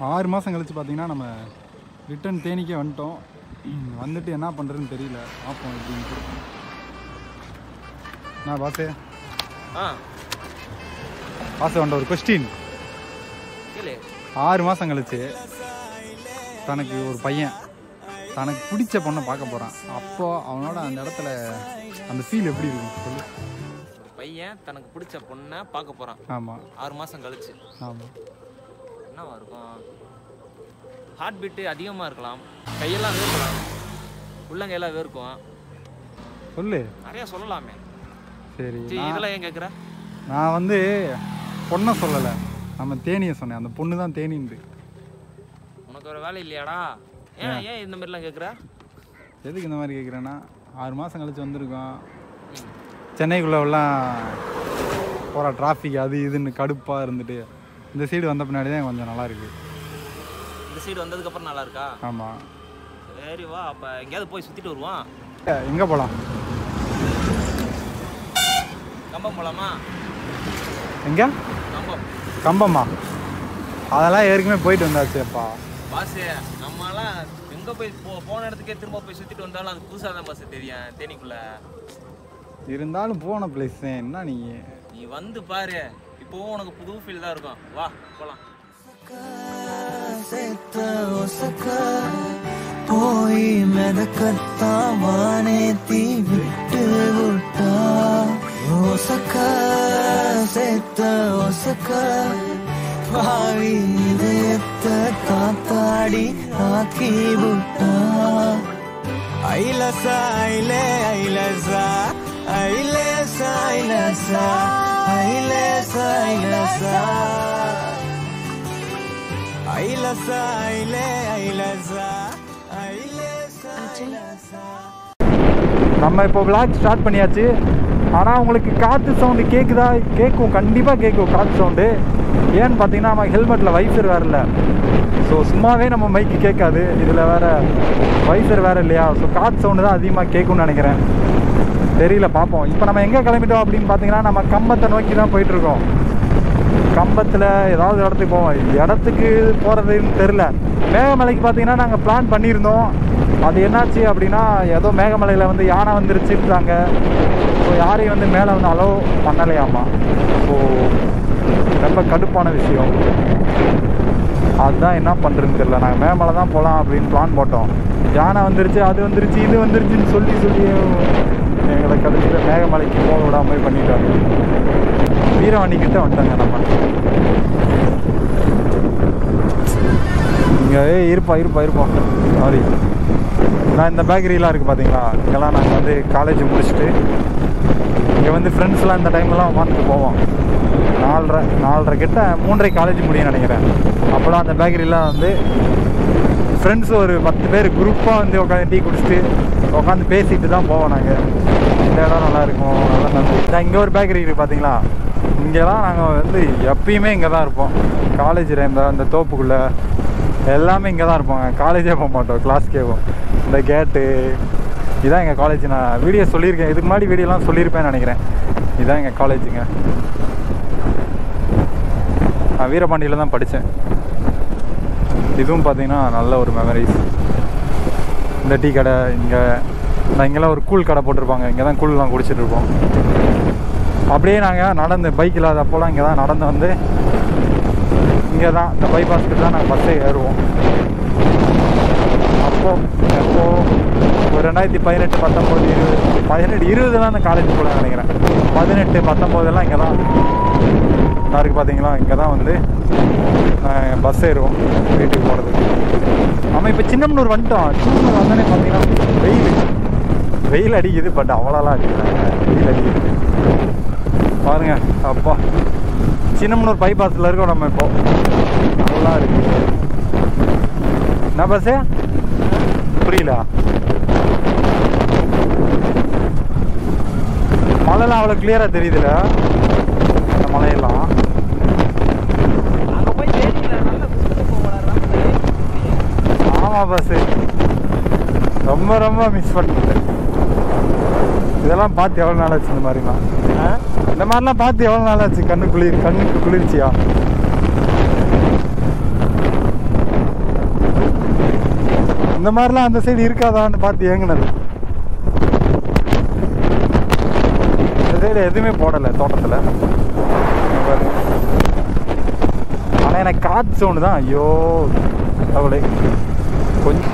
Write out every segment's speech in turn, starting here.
ஆறு மாதம் கழிச்சு பார்த்தீங்கன்னா நம்ம ரிட்டர்ன் தேனிக்கே வந்துட்டோம் வந்துட்டு என்ன பண்ணுறதுன்னு தெரியல பார்ப்போம் எப்படின்ட்டு நான் பாசே ஆ பாச வந்த ஒரு கொஸ்டின் கேளு ஆறு மாதம் கழிச்சு தனக்கு ஒரு பையன் தனக்கு பிடிச்ச பொண்ணை பார்க்க போகிறான் அப்போ அவனோட அந்த இடத்துல அந்த ஃபீல் எப்படி இருக்கும் சொல்லு ஒரு பையன் தனக்கு பிடிச்ச பொண்ணை பார்க்க போறான் ஆமாம் ஆறு மாசம் கழிச்சு ஆமாம் என்னவா இருக்கும் ஹார்ட் பீட்டு அதிகமாக இருக்கலாம் கையெல்லாம் வேர்க்கலாம் உள்ளங்கையெல்லாம் வேர்க்கும் சொல்லு நிறைய சொல்லலாமே சரி சரி நான் இதெல்லாம் ஏன் கேட்குற நான் வந்து பொண்ணை சொல்லலை நம்ம தேனியை சொன்னேன் அந்த பொண்ணு தான் தேனிந்து உனக்கு ஒரு வேலை இல்லையாடா ஏன் ஏன் இந்த மாதிரிலாம் கேட்குற எதுக்கு இந்த மாதிரி கேட்குறேன்னா ஆறு மாதம் கழிச்சு வந்திருக்கோம் சென்னைக்குள்ளெல்லாம் போகிற டிராஃபிக் அது இதுன்னு கடுப்பாக இருந்துட்டு இந்த சைடு வந்த பின்னாடி தான் கொஞ்சம் நல்லா இருக்கு இந்த சைடு வந்ததுக்கப்புறம் நல்லா இருக்கா ஆமாம் சரி வா அப்போ எங்கேயாவது போய் சுற்றிட்டு வருவான் எங்கே போகலாம் கம்பம் போலாமா எங்கே கம்பம் கம்பம்மா அதெல்லாம் ஏற்கனவே போயிட்டு வந்தாச்சு அப்பா பாஸு நம்மலாம் எங்கே போய் போ போன இடத்துக்கே திரும்ப போய் சுற்றிட்டு வந்தாலும் அது புதுசாக தான் பாஸ் தெரியும் தேனிக்குள்ள இருந்தாலும் போன பிளேஸ் என்ன நீ நீ வந்து பாரு இப்போவும் உனக்கு புது ஃபீல் தான் இருக்கும் வா போலாம் போய் மெதக்கத்தாமானே தீ விட்டு விட்டா ஒசக்க சேத்த ஒசக்க பாவி இதயத்த காத்தாடி ஆக்கி விட்டா ஐலசா ஐலே ஐலசா ஐலேசா ஐலசா ஐலேசா ஐலசா ஐலசா ஐலே ஐலசா ஐலேசா ஐலசா நம்ம இப்போ விளாக் ஸ்டார்ட் பண்ணியாச்சு ஆனால் உங்களுக்கு காற்று சவுண்டு கேட்குதா கேட்கும் கண்டிப்பாக கேட்கும் காற்று சவுண்டு ஏன்னு பார்த்தீங்கன்னா நம்ம ஹெல்மெட்டில் வைசர் வேறு இல்லை ஸோ சும்மாவே நம்ம மைக்கு கேட்காது இதில் வேற வைசர் வேறு இல்லையா ஸோ காற்று சவுண்டு தான் அதிகமாக கேட்கும்னு நினைக்கிறேன் தெரியல பார்ப்போம் இப்போ நம்ம எங்கே கிளம்பிட்டோம் அப்படின்னு பார்த்தீங்கன்னா நம்ம கம்பத்தை நோக்கி தான் போயிட்டுருக்கோம் கம்பத்தில் ஏதாவது இடத்துக்கு போவோம் இடத்துக்கு போகிறதுன்னு தெரில மேகமலைக்கு பார்த்தீங்கன்னா நாங்கள் பிளான் பண்ணியிருந்தோம் அது என்னாச்சு அப்படின்னா ஏதோ மேகமலையில் வந்து யானை வந்துருச்சுன்றாங்க ஸோ யாரையும் வந்து மேலே வந்து அலோவ் பண்ணலையாமா ஸோ ரொம்ப கடுப்பான விஷயம் அதுதான் என்ன பண்ணுறதுன்னு தெரியல நாங்கள் மேமலை தான் போகலாம் அப்படின்னு பிளான் போட்டோம் யானை வந்துருச்சு அது வந்துருச்சு இது வந்துருச்சுன்னு சொல்லி சொல்லி எங்களை கடைசியில் மேகமலைக்கு போக விடாம போய் பண்ணிட்டாங்க வீரவாணி கிட்ட வந்துட்டாங்க நம்ம இங்கே இருப்பா இருப்பா இருப்பா சாரி நான் இந்த பேக்கரிலாம் இருக்குது பார்த்தீங்களா இங்கெல்லாம் நாங்கள் வந்து காலேஜ் முடிச்சுட்டு இங்கே வந்து ஃப்ரெண்ட்ஸ்லாம் இந்த டைம்லாம் உட்காந்துட்டு போவோம் நாலரை நாலரை கிட்ட மூன்றரை காலேஜ் முடியும் நினைக்கிறேன் அப்போலாம் அந்த பேக்கரிலாம் வந்து ஃப்ரெண்ட்ஸ் ஒரு பத்து பேர் குரூப்பாக வந்து உட்காந்து டீ குடிச்சிட்டு உட்காந்து பேசிட்டு தான் போவோம் நாங்கள் இந்த இடம் நல்லா இருக்கும் நல்லா நல்லா இங்கே ஒரு பேக்கரி இருக்குது பார்த்தீங்களா இங்கெல்லாம் நாங்கள் வந்து எப்பயுமே இங்கே தான் இருப்போம் காலேஜ் டைமில் அந்த தோப்புக்குள்ளே எல்லாமே இங்கே தான் இருப்போம் காலேஜே போக மாட்டோம் கிளாஸ்க்கே போவோம் இந்த கேட்டு இதான் எங்கள் காலேஜ் நான் வீடியோ சொல்லியிருக்கேன் இதுக்கு முன்னாடி வீடியோலாம் சொல்லியிருப்பேன்னு நினைக்கிறேன் இதான் எங்கள் காலேஜுங்க நான் வீரபாண்டியில் தான் படித்தேன் இதுவும் பார்த்தீங்கன்னா நல்ல ஒரு மெமரிஸ் இந்த டீ கடை இங்கே நான் இங்கெல்லாம் ஒரு கூழ் கடை போட்டிருப்பாங்க இங்கே தான் கூழ்லாம் குடிச்சிட்டு இருப்போம் அப்படியே நாங்கள் நடந்து பைக் இல்லாத அப்போலாம் இங்கே தான் நடந்து வந்து இங்கே தான் இந்த பைபாஸ்க்கு தான் நாங்கள் பஸ்ஸே ஏறுவோம் அப்போ எப்போ ஒரு ரெண்டாயிரத்தி பதினெட்டு பத்தொம்போது இருபது பதினெட்டு இருபதுலாம் அந்த காலேஜ் போல நினைக்கிறேன் பதினெட்டு பத்தொம்போதெல்லாம் இங்கே தான் இருக்கு பார்த்தீங்களா இங்கே தான் வந்து பஸ் ஏறுவோம் வீட்டுக்கு போகிறதுக்கு நம்ம இப்போ சின்னமனூர் வந்துட்டோம் சின்னமனூர் வந்தோடனே பார்த்தீங்கன்னா வெயில் வெயில் அடிக்குது பட் அவ்வளோலாம் அடிக்கல வெயில் அடிக்குது பாருங்க அப்பா சின்னமனூர் பைபாஸில் இருக்கோம் நம்ம இப்போ நல்லா இருக்கு என்ன பஸ்ஸு புரியல மழைலாம் அவ்வளோ கிளியராக தெரியுதுல இந்த மலையெல்லாம் அங்கே போய் தேனியில் நல்ல குடிச்சிட்டு போகலாம் ஆமாம் பஸ்ஸு ரொம்ப ரொம்ப மிஸ் பண்ணிட்டேன் இதெல்லாம் பார்த்து எவ்வளோ நாள் ஆச்சு இந்த மாதிரிலாம் இந்த மாதிரிலாம் பார்த்து எவ்வளோ நாள் ஆச்சு கண்ணு குளிர் கண்ணுக்கு குளிர்ச்சியா இந்த மாதிரிலாம் அந்த சைடு இருக்காதான்னு பார்த்து ஏங்குனது இந்த சைடு எதுவுமே போடலை தோட்டத்தில் ஆனால் எனக்கு காற்று சவுண்டு தான் ஐயோ அவளே கொஞ்சம்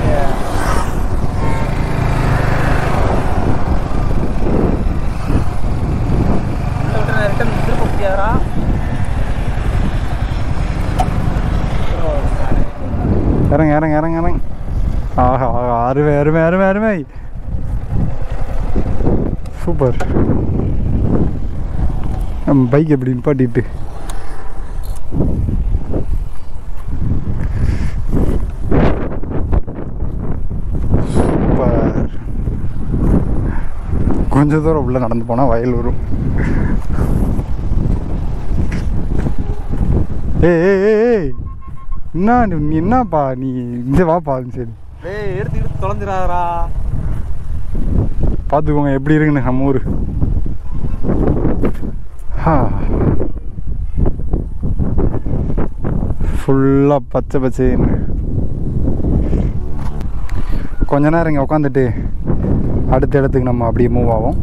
ரிட்டர்ன் திருப்ப முடியாதா இறங்க இறங்க இறங்க இறங்க ஆஹா ஆஹா அருமை அருமை அருமை அருமை சூப்பர் நம்ம பைக் எப்படி நிப்பாட்டிட்டு சூப்பர் கொஞ்ச தூரம் உள்ள நடந்து போனால் வயல் வரும் ஏய் ஏய் ஏய், ஏய் என்ன நீ- நீ என்னப்பா நீ இந்த வாப்பா சரி டேய் எடுத்து எடுத்து தொலைஞ்சிடாதடா பார்த்துக்கோங்க எப்படி இருக்குன்னு நம்ம ஊர் ஃபுல்லாக பச்சை பச்சைன்னு கொஞ்ச நேரம் இங்கே உட்காந்துட்டு அடுத்த இடத்துக்கு நம்ம அப்படியே மூவ் ஆகும்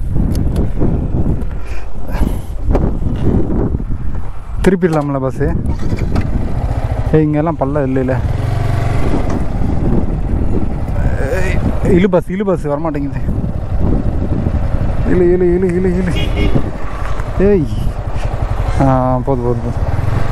திருப்பிடலாம்ல பஸ்ஸு ஏய் இங்கெல்லாம் பல்ல இல்லைல்ல ஏய், இழு பஸ் இழு பஸ் வரமாட்டேங்குது இழு இழு இழு இழு இழு ஏய் ஆ போதும் போதும் போதும்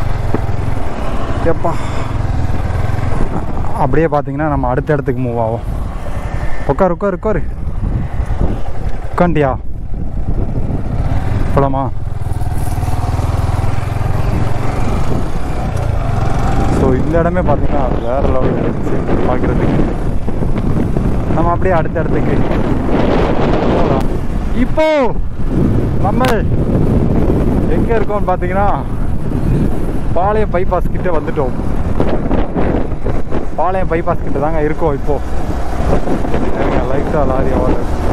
எப்பா அப்படியே பார்த்தீங்கன்னா நம்ம அடுத்த இடத்துக்கு மூவ் ஆகும் உட்காரு உட்காரு உட்காரு உட்காண்டியா போலாமா ஸோ இந்த இடமே பார்த்தீங்கன்னா வேற லெவல் இருந்துச்சு பார்க்குறதுக்கு நம்ம அப்படியே அடுத்த இடத்துக்கு போகலாம் இப்போ நம்ம எங்கே இருக்கோம்னு பார்த்தீங்கன்னா பாளையம் பைபாஸ் கிட்ட வந்துட்டோம் பாளையம் பைபாஸ் கிட்ட தாங்க இருக்கோம் இப்போ லைட்டாக லாரி அவார்டு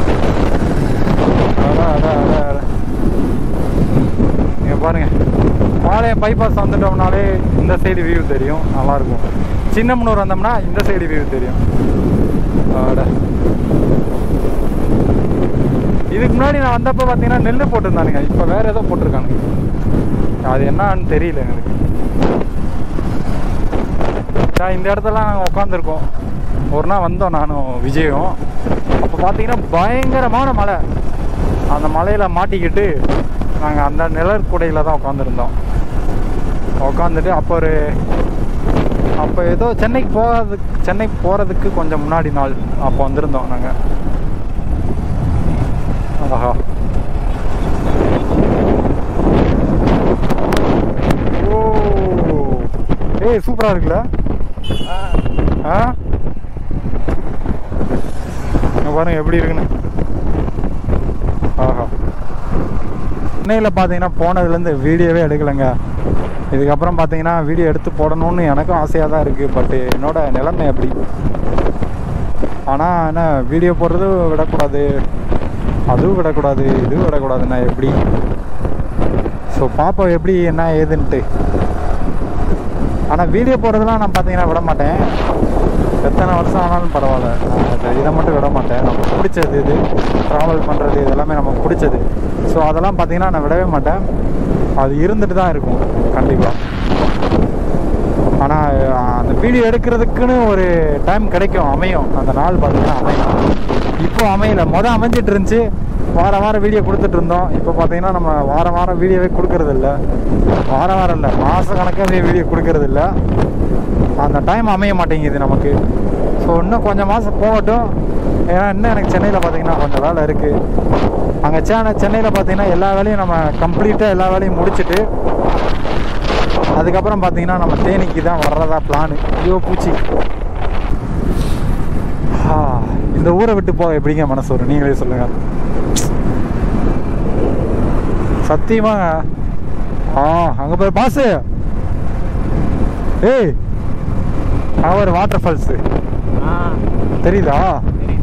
அதான் அதான் அதான் அதான் இங்கே பாருங்க பாளையம் பைபாஸ் வந்துட்டோம்னாலே இந்த சைடு வியூ தெரியும் நல்லாயிருக்கும் சின்னமனூர் வந்தோம்னா இந்த சைடு வியூ தெரியும் அட. இதுக்கு முன்னாடி நான் வந்தப்போ பார்த்தீங்கன்னா நெல் போட்டிருந்தானுங்க இப்போ வேற ஏதோ போட்டிருக்கானுங்க அது என்னன்னு தெரியல எனக்கு நான் இந்த இடத்துல நாங்கள் உட்காந்துருக்கோம் ஒரு நாள் வந்தோம் நானும் விஜயும் அப்போ பார்த்தீங்கன்னா பயங்கரமான மழை அந்த மலையில் மாட்டிக்கிட்டு நாங்கள் அந்த நிழற்குடையில் தான் உட்காந்துருந்தோம் உட்காந்துட்டு அப்போ ஒரு அப்போ ஏதோ சென்னைக்கு போகிறதுக்கு சென்னைக்கு போகிறதுக்கு கொஞ்சம் முன்னாடி நாள் அப்போ வந்திருந்தோம் நாங்கள் ஆஹா ஓ ஏய் சூப்பராக இருக்குல்ல ஆ இங்க பாருங்க எப்படி இருக்குன்னு ஆஹா சென்னையில் பார்த்தீங்கன்னா போனதுலேருந்து வீடியோவே எடுக்கலைங்க இதுக்கப்புறம் பார்த்தீங்கன்னா வீடியோ எடுத்து போடணும்னு எனக்கும் ஆசையாக தான் இருக்குது பட்டு என்னோட நிலைமை அப்படி ஆனால் என்ன வீடியோ போடுறது விடக்கூடாது அதுவும் விடக்கூடாது இதுவும் விடக்கூடாதுண்ணா எப்படி ஸோ பார்ப்போம் எப்படி என்ன ஏதுன்ட்டு ஆனால் வீடியோ போடுறதுலாம் நான் பார்த்தீங்கன்னா விட மாட்டேன் எத்தனை வருஷம் ஆனாலும் பரவாயில்ல நான் இதை இதை மட்டும் விட மாட்டேன் நமக்கு பிடிச்சது இது ட்ராவல் பண்ணுறது இதெல்லாமே நமக்கு பிடிச்சது ஸோ அதெல்லாம் பார்த்தீங்கன்னா நான் விடவே மாட்டேன் அது இருந்துட்டு தான் இருக்கும் கண்டிப்பாக ஆனால் அந்த வீடியோ எடுக்கிறதுக்குன்னு ஒரு டைம் கிடைக்கும் அமையும் அந்த நாள் பார்த்தீங்கன்னா அமையும் இப்போ அமையல மொதல் அமைஞ்சிட்டு இருந்துச்சு வாரம் வாரம் வீடியோ கொடுத்துட்டு இருந்தோம் இப்போ பார்த்தீங்கன்னா நம்ம வாரம் வாரம் வீடியோவே கொடுக்கறது இல்ல வாரம் வாரம் இல்லை மாத கணக்காக வீடியோ கொடுக்கறது இல்ல அந்த டைம் அமைய மாட்டேங்குது நமக்கு ஸோ இன்னும் கொஞ்சம் மாதம் போகட்டும் ஏன்னா இன்னும் எனக்கு சென்னையில் பார்த்தீங்கன்னா கொஞ்சம் வேலை இருக்குது அங்கே சென்னை சென்னையில் பார்த்தீங்கன்னா எல்லா வேலையும் நம்ம கம்ப்ளீட்டாக எல்லா வேலையும் முடிச்சுட்டு அதுக்கப்புறம் பார்த்தீங்கன்னா நம்ம தேனிக்கு தான் வர்றதா பிளானு ஐயோ பூச்சி ஆ, இந்த ஊரை விட்டு போக எப்படிங்க மனசு வரும் நீங்களே சொல்லுங்க சத்தியமாங்க ஆ அங்க போய் பாசு ஏய் அவர் வாட்டர் ஃபால்ஸ் ஆ தெரியுதா தெரியுது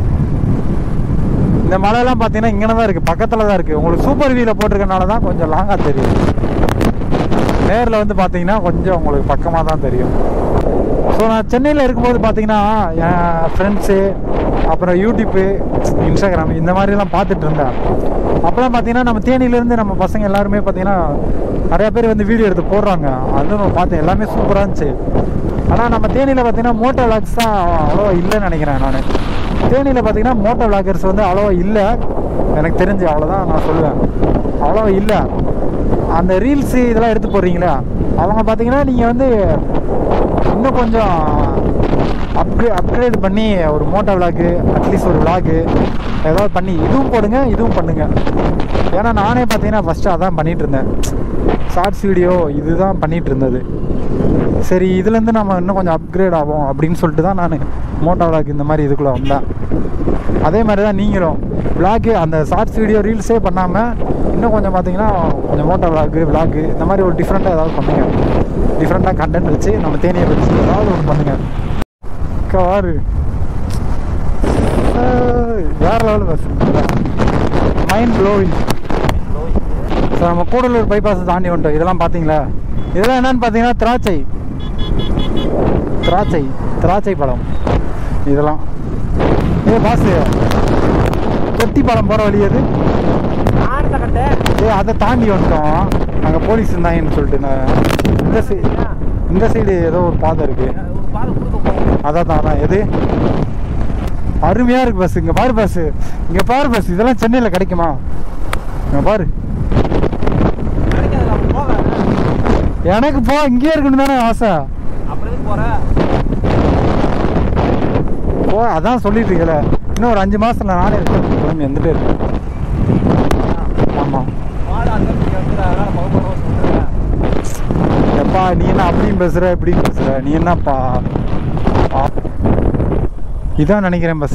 இந்த மலையெல்லாம் பார்த்தீங்கன்னா இங்கே தான் இருக்குது பக்கத்தில் தான் இருக்குது உங்களுக்கு சூப்பர் வியூவில் போட்டிருக்கனால தான் கொஞ்சம் லாங்காக தெரியும் நேரில் வந்து பார்த்தீங்கன்னா கொஞ்சம் உங்களுக்கு பக்கமாக தான் தெரியும் ஸோ நான் சென்னையில் இருக்கும்போது பார்த்தீங்கன்னா என் ஃப்ரெண்ட்ஸு அப்புறம் யூடியூப்பு இன்ஸ்டாகிராம் இந்த மாதிரிலாம் பார்த்துட்டு இருந்தேன் அப்போலாம் பார்த்தீங்கன்னா நம்ம தேனியிலேருந்து நம்ம பசங்க எல்லாருமே பார்த்தீங்கன்னா நிறைய பேர் வந்து வீடியோ எடுத்து போடுறாங்க அதுவும் நான் பார்த்தேன் எல்லாமே சூப்பராக இருந்துச்சு ஆனால் நம்ம தேனியில் பார்த்தீங்கன்னா மோட்டோ விளாக்ஸ் தான் அவ்வளோவா இல்லைன்னு நினைக்கிறேன் நான் தேனியில் பார்த்தீங்கன்னா மோட்டோ விளாகர்ஸ் வந்து அவ்வளோவா இல்லை எனக்கு தெரிஞ்சு அவ்வளோதான் நான் சொல்லுவேன் அவ்வளோவா இல்லை அந்த ரீல்ஸு இதெல்லாம் எடுத்து போடுறீங்களா அவங்க பார்த்தீங்கன்னா நீங்கள் வந்து இன்னும் கொஞ்சம் அப்கிரே அப்கிரேட் பண்ணி ஒரு மோட்டோ விளாகு அட்லீஸ்ட் ஒரு விளாகு ஏதாவது பண்ணி இதுவும் போடுங்க இதுவும் பண்ணுங்க ஏன்னா நானே பார்த்தீங்கன்னா ஃபஸ்ட்டு அதான் பண்ணிட்டு இருந்தேன் ஷார்ட்ஸ் வீடியோ இதுதான் பண்ணிட்டு இருந்தது சரி இதுலேருந்து நம்ம இன்னும் கொஞ்சம் அப்கிரேட் ஆகும் அப்படின்னு சொல்லிட்டு தான் நான் மோட்டோ விளாக் இந்த மாதிரி இதுக்குள்ளே வந்தேன் அதே மாதிரி தான் நீங்களும் விளாகு அந்த ஷார்ட்ஸ் வீடியோ ரீல்ஸே பண்ணாமல் இன்னும் கொஞ்சம் பார்த்தீங்கன்னா கொஞ்சம் மோட்டோ விளாகு விளாகு இந்த மாதிரி ஒரு டிஃப்ரெண்ட்டாக ஏதாவது பண்ணுங்க டிஃப்ரெண்ட்டாக கண்டென்ட் வச்சு நம்ம தேனியை வச்சு ஏதாவது ஒன்று பண்ணுங்க காரு வேற level bus mind blowing so நம்ம கூடலூர் பைபாஸ் தாண்டி வந்துட்டோம் இதெல்லாம் பார்த்தீங்களா இதெல்லாம் என்னன்னு பார்த்தீங்கன்னா திராட்சை திராட்சை திராட்சை பழம் இதெல்லாம் ஏ பாசு தொட்டி பழம் போகிற வழி எது ஏ அதை தாண்டி வந்துட்டோம் அங்கே போலீஸ் இருந்தாங்கன்னு சொல்லிட்டு நான் இந்த சைடு இந்த சைடு ஏதோ ஒரு பாதை இருக்கு அதான் தான் அதான் எது அருமையா இருக்கு பஸ் இங்க பாரு பஸ் இங்க பாரு பஸ் இதெல்லாம் சென்னையில கிடைக்குமா இங்க பாரு எனக்கு போ இங்கேயே இருக்கணும் தானே ஆசை போ அதான் சொல்லிட்டு இருக்கல இன்னும் ஒரு அஞ்சு மாசத்துல நானே இருக்கேன் கிளம்பி வந்துட்டே இருக்கேன் ஆமா எப்பா நீ என்ன அப்படியும் பேசுற இப்படியும் பேசுற நீ என்னப்பா ஆ. இதான் நினைக்கிறேன் பஸ்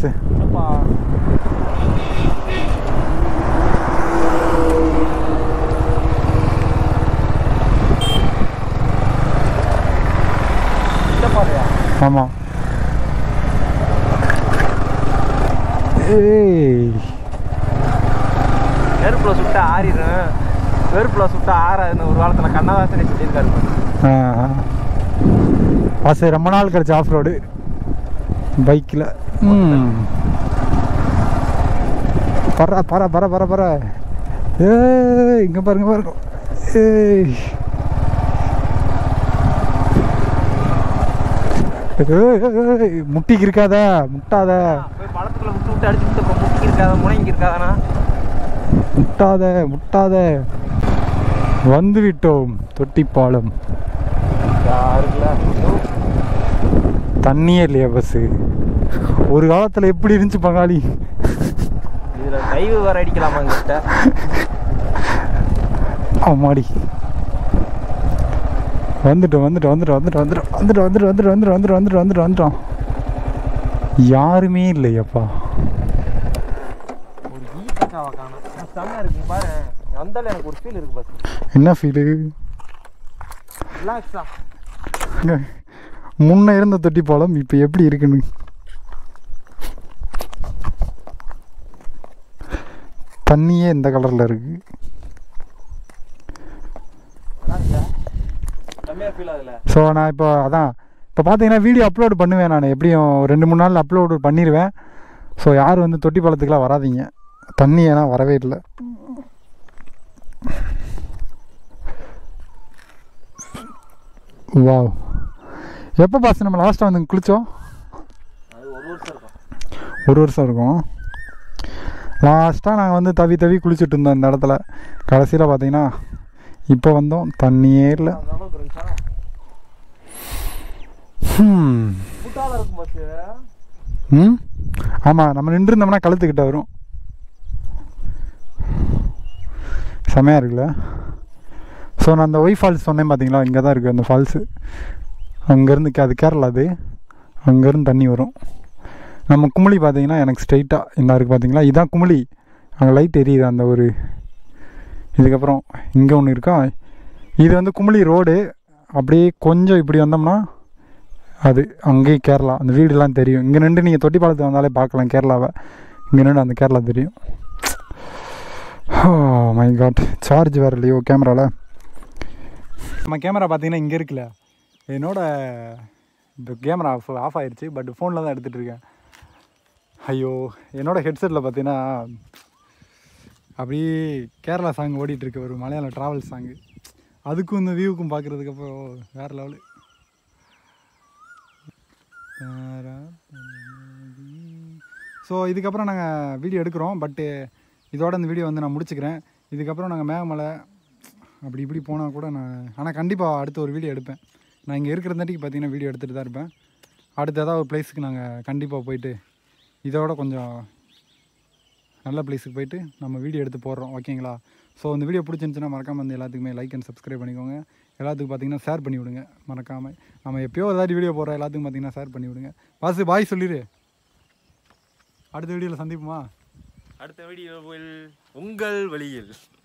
ஆமா ஏய் நெருப்புல சுட்டா ஆறிடும் வெறுப்புல சுட்டா ஆறாதுன்னு ஒரு காலத்துல கண்ணதாசனே சொல்லியிருக்காரு பாரு. பாசு ரொம்ப நாள் கழிச்சு ஆஃப் ரோடு பைக்கில் ம் பர பர பர பர பர ஏய் இங்கே பாருங்க பாருங்க ஏய் ஏய், ஏய், ஏய், முட்டிக்கு இருக்காத முட்டாத போய் பழத்துக்குள்ள விட்டு விட்டு அடிச்சுட்டு அப்புறம் முட்டிக்கு இருக்காத முனைங்கி இருக்காதானா முட்டாத முட்டாத வந்து விட்டோம் தொட்டிப்பாலம் இருக்குல்ல தண்ணியே இல்லையா பஸ்ஸு ஒரு காலத்தில் எப்படி இருந்துச்சு பங்காளி இதுல டைவு வேற அடிக்கலாமா எங்கிட்ட ஆமாடி வந்துட்டோம் வந்துட்டோம் வந்துட்டோம் வந்துட்டோம் வந்துட்டோம் வந்துட்டோம் வந்துட்டோம் வந்துட்டோம் வந்துட்டோம் வந்துட்டோம் வந்துட்டோம் வந்துட்டோம் யாருமே இல்லையாப்பா ஒரு ஈட்டக்காவை காணும் செம்மையா இருக்கு இங்க பாரு வந்தாலும் எனக்கு ஒரு ஃபீல் இருக்கு பஸ் என்ன ஃபீலு ரிலாக்ஸா முன்ன இருந்த தொட்டி பாலம் இப்போ எப்படி இருக்குன்னு தண்ணியே இந்த கலரில் இருக்கு செம்மையா ஃபீல் ஆகுதுல ஸோ நான் இப்போ அதான் இப்போ பார்த்தீங்கன்னா வீடியோ அப்லோட் பண்ணுவேன் நான் எப்படியும் ரெண்டு மூணு நாள் அப்லோடு பண்ணிடுவேன் ஸோ யாரும் வந்து தொட்டி பாலத்துக்குலாம் வராதீங்க தண்ணி ஏன்னா வரவே இல்லை வாவ் எப்போ பாஸ் நம்ம லாஸ்ட்டாக வந்து குளித்தோம் அது ஒரு வருஷம் இருக்கும் ஒரு வருஷம் இருக்கும் லாஸ்ட்டாக நாங்கள் வந்து தவி தவி குளிச்சுட்டு இருந்தோம் இந்த இடத்துல கடைசியில் பார்த்தீங்கன்னா இப்போ வந்தோம் தண்ணியே இல்லை அந்த அளவுக்கு இருந்துச்சா ஹம். கூட்டால இருக்கும் பஸ் ம் ஆமாம் நம்ம நின்றுருந்தோம்னா கழுத்துக்கிட்ட வரும் செமையாக இருக்குல்ல ஸோ நான் அந்த ஒய் ஃபால்ஸ் சொன்னேன் பார்த்தீங்களா இங்கே தான் இருக்குது அந்த ஃபால்ஸு அங்கேருந்து அது கேரளா அது அங்கேருந்து தண்ணி வரும் நம்ம குமிளி பார்த்தீங்கன்னா எனக்கு ஸ்ட்ரைட்டாக இந்த இருக்குது பார்த்தீங்களா இதான் குமிளி அங்கே லைட் எரியுது அந்த ஒரு இதுக்கப்புறம் இங்கே ஒன்று இருக்கா இது வந்து குமிளி ரோடு அப்படியே கொஞ்சம் இப்படி வந்தோம்னா அது அங்கேயும் கேரளா அந்த வீடுலாம் தெரியும் இங்கே நின்று நீங்கள் தொட்டி பாலத்துக்கு வந்தாலே பார்க்கலாம் கேரளாவை இங்கே நின்று அந்த கேரளா தெரியும் மை காட் சார்ஜ் வேறு இல்லையோ கேமராவில் நம்ம கேமரா பார்த்தீங்கன்னா இங்கே இருக்குல்ல என்னோட இந்த கேமரா ஆஃப் ஆஃப் ஆயிடுச்சு பட் ஃபோனில் தான் எடுத்துகிட்டு இருக்கேன் ஐயோ என்னோட ஹெட்செட்டில் பார்த்தீங்கன்னா அப்படியே கேரளா சாங் ஓடிட்டு இருக்கு ஒரு மலையாள ட்ராவல் சாங்கு அதுக்கும் இந்த வியூவுக்கும் பார்க்குறதுக்கு அப்போ வேறு லெவலு ஸோ இதுக்கப்புறம் நாங்கள் வீடியோ எடுக்கிறோம் பட்டு இதோட இந்த வீடியோ வந்து நான் முடிச்சுக்கிறேன் இதுக்கப்புறம் நாங்கள் மேகமலை அப்படி இப்படி போனால் கூட நான் ஆனால் கண்டிப்பாக அடுத்த ஒரு வீடியோ எடுப்பேன் நான் இங்கே இருக்கிறதாட்டிக்கு பார்த்தீங்கன்னா வீடியோ எடுத்துகிட்டு தான் இருப்பேன் அடுத்த ஏதாவது ஒரு பிளேஸுக்கு நாங்கள் கண்டிப்பாக போயிட்டு இதோட கொஞ்சம் நல்ல பிளேஸுக்கு போயிட்டு நம்ம வீடியோ எடுத்து போடுறோம் ஓகேங்களா ஸோ இந்த வீடியோ பிடிச்சிருந்துச்சுன்னா மறக்காமல் வந்து எல்லாத்துக்குமே லைக் அண்ட் சப்ஸ்கிரைப் பண்ணிக்கோங்க எல்லாத்துக்கும் பார்த்தீங்கன்னா ஷேர் பண்ணி விடுங்க மறக்காமல் நம்ம எப்பயோ ஏதாவது வீடியோ போடுறோம் எல்லாத்துக்கும் பார்த்தீங்கன்னா ஷேர் பண்ணி விடுங்க பாசு பாய் சொல்லிடு அடுத்த வீடியோவில் சந்திப்போமா அடுத்த வீடியோவில் உங்கள் வழியில்